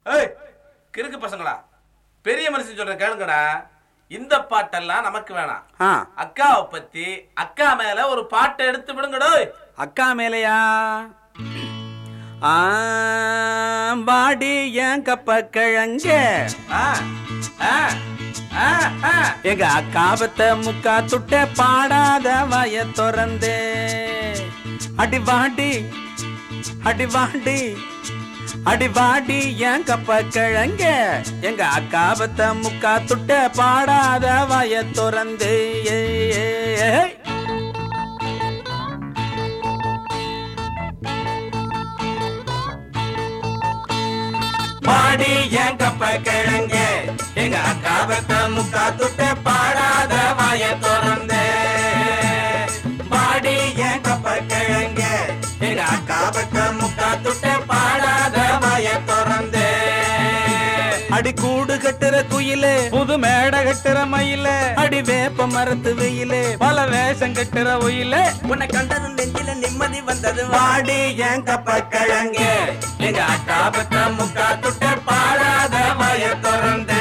ஏய் கிறுக்கு பசங்களா பெரிய மனுஷன் சொல்ற கேளுங்கடா இந்த பாட்டெல்லாம் நமக்கு வேணாம் ஆ அக்காவை பத்தி அக்கா மேல ஒரு பாட்டை எடுத்து விடுங்கடோ அக்கா மேலையா ஆ, பாடி ஏன் கப்ப கிழங்க எங்க அக்காபத்த முக்கா துட்ட பாடாத வாய திறந்தே அடி வாடி அடி வாடி அடி வாடி ஏன் கப்ப கிழங்க எங்க அக்காபத்த முக்கா துட்ட பாடாத வாய திறந்தே ஏய், ஏய், ஏய். பாடி என் கப்ப கிழங்க எங்க அக்காபத்த முக்கா துட்ட பாடாத வாய திறந்தே பாடி என் கப்ப கிழங்க எங்க அக்காபத்த முக்கா துட்ட பாடாத வாய திறந்தே அடி கூடு கட்டுற குயிலே புது மேடை கட்டுற மயில அடி வேப்ப மரத்து வெயிலே பல வேஷம் கட்டுற ஒயில உன்னை கண்டதும் நெஞ்சில நிம்மதி வந்தது வாடி என் கப்ப கிழங்க எங்க அக்காபத்த முக்கா துட்ட பாடாத வாய திறந்தே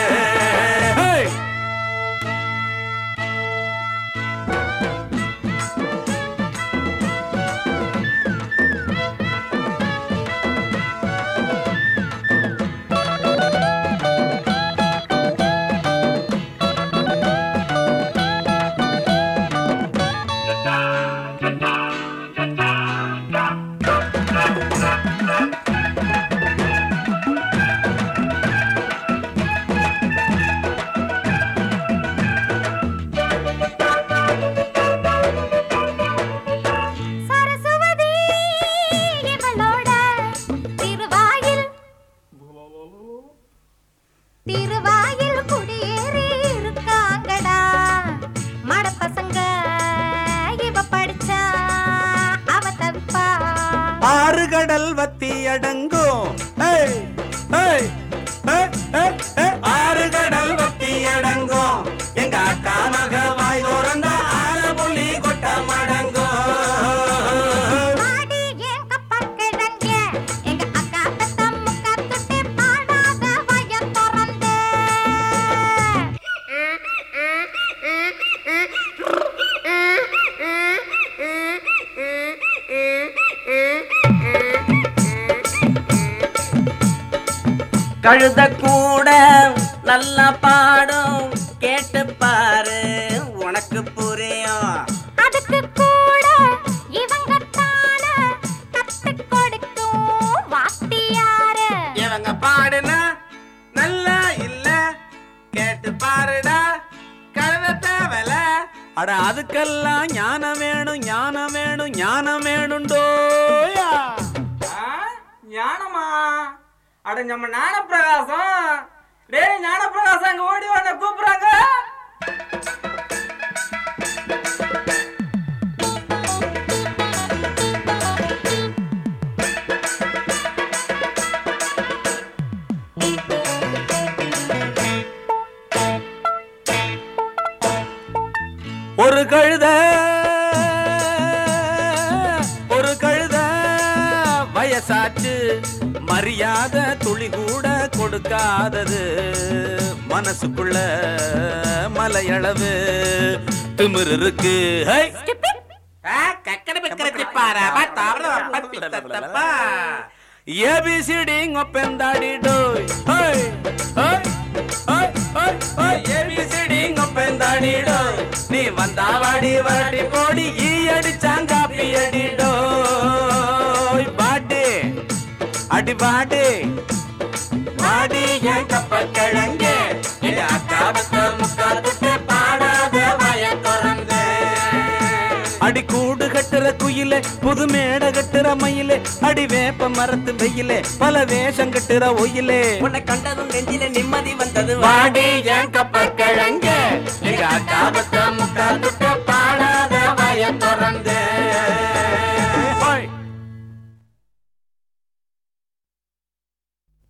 சரஸ்வதி இவளோட திருவாயில் திருவாயில் குடியேறி இருக்காங்கடா மட பசங்க இவ படிச்சா அவ தவிப்பா ஆறு கடல் வத்தி அடங்கும் ஏய், ஏய், ஏய், ஏய், ஏய். ஆறு கடல் வத்தி அடங்கும் எங்க அக்கா மக வாய் திறந்தா ஆறு புள்ளி கொட்ட மடங்கும் பாடி என் கப்பல் கிழங்க எங்க அக்கா பெத்த முக்கா துட்டி பாடாத வய திறந்து கழுத கூட நல்லா பாடும் கேட்டு பாரு உனக்கு புரியும் அதுக்கு கூட இவங்க தான கத்து கொடுக்கும் வாத்தியாரு இவங்க பாடுனா நல்லா இல்ல கேட்டு பாருடா கழுத தேவல அட அதுக்கெல்லாம் ஞானம் வேணும் ஞானம் வேணும் ஞானம் வேணுண்டோயா ஞானமா அட நம்ம ஞான பிரகாசம் டேய் ஞான பிரகாசம் அங்க ஓடி வாங்க கூப்பிடுறாங்க ஒரு கழுத ஒரு கழுத வயசாச்சு மரியாதை துளி கூட கொடுக்காதது மனசுக்குள்ள மலையளவு திமிரு இருக்கு ஹை! ஏபிசிடி ஒப்பந்தாடி டோய் ஹை! ஹை! ஹை! ஹை! ஹை! ஏபிசிடி ஒப்பந்தாடி டோய் நீ வந்தா வாடி வாடி போடி ஈ அடிச்சாங்காப்பி அடி டோய் பாட்டு அடி பாட்டு பாடி என் கப்ப கிழங்க என் அக்காபத்த முக்கா துட்டு பாடாத வய திறந்து அடி கூடு கட்டுற குயிலே புது மேடை கட்டுற மயிலே அடி வேப்ப மரத்து வெயிலே பல வேஷம் கட்டுற ஒயிலே உன்னை கண்டதும் நெஞ்சில நிம்மதி வந்தது வாடி என் கப்ப கிழங்க எங்க அக்காபத்த முக்கா துட்டு